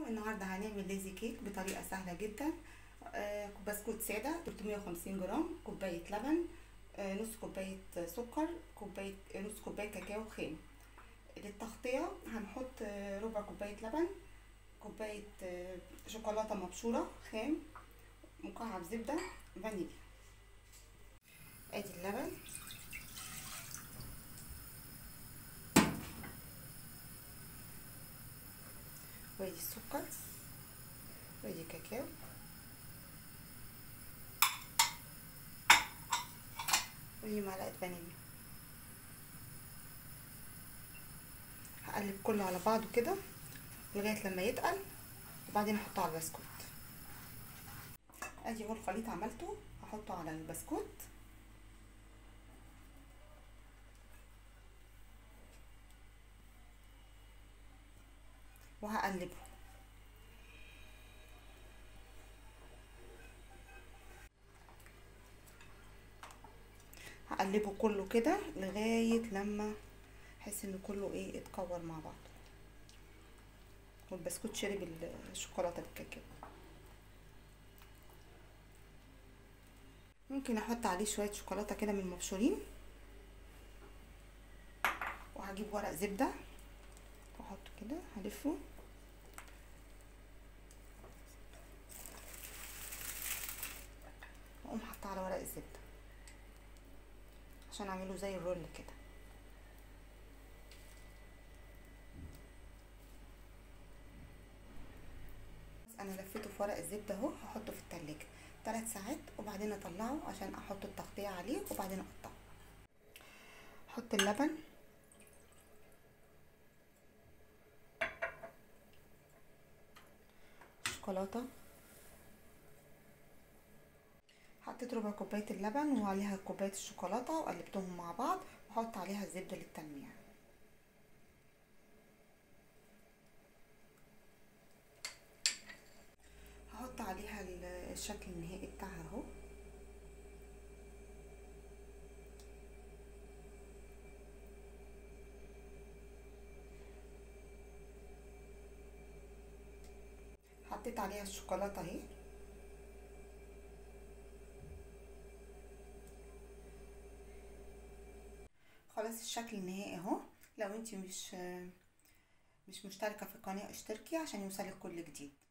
النهارده هنعمل ليزي كيك بطريقه سهله جدا آه، بسكوت ساده 350 جرام كوبايه لبن آه، نص كوبايه سكر كوبايه آه، نص كوبايه كاكاو خام للتغطيه هنحط آه، ربع كوبايه لبن كوبايه آه، شوكولاته مبشوره خام مكعب زبده فانيليا ادي اللبن وادي السكر وادي كاكاو ودي معلقة فانيليا هقلب كله على بعضه كده لغاية لما يتقل وبعدين احطه على البسكوت ادي اهو الخليط عملته هحطه على البسكوت وهقلبه هقلبه كله كده لغاية لما احس ان كله ايه اتكور مع بعض والبسكوت شرب الشوكولاتة بالكاكاو ممكن احط عليه شوية شوكولاتة كده من المبشورين وهجيب ورق زبدة واحطه كده هلفه واقوم حاطه على ورق الزبده عشان اعمله زي الرول كده انا لفيته في ورق الزبده اهو هحطه في التلاجة ثلاث ساعات وبعدين اطلعه عشان احط التغطيه عليه وبعدين اقطعه احط اللبن شوكولاته حطيت ربع كوبايه اللبن وعليها كوبايه الشوكولاته وقلبتهم مع بعض واحط عليها الزبده للتلميع هحط عليها الشكل النهائي بتاعها اهو حطيت عليها الشوكولاته اهي خلاص الشكل النهائي اهو لو انت مش مش مشتركه في القناه اشتركي عشان يوصلك كل جديد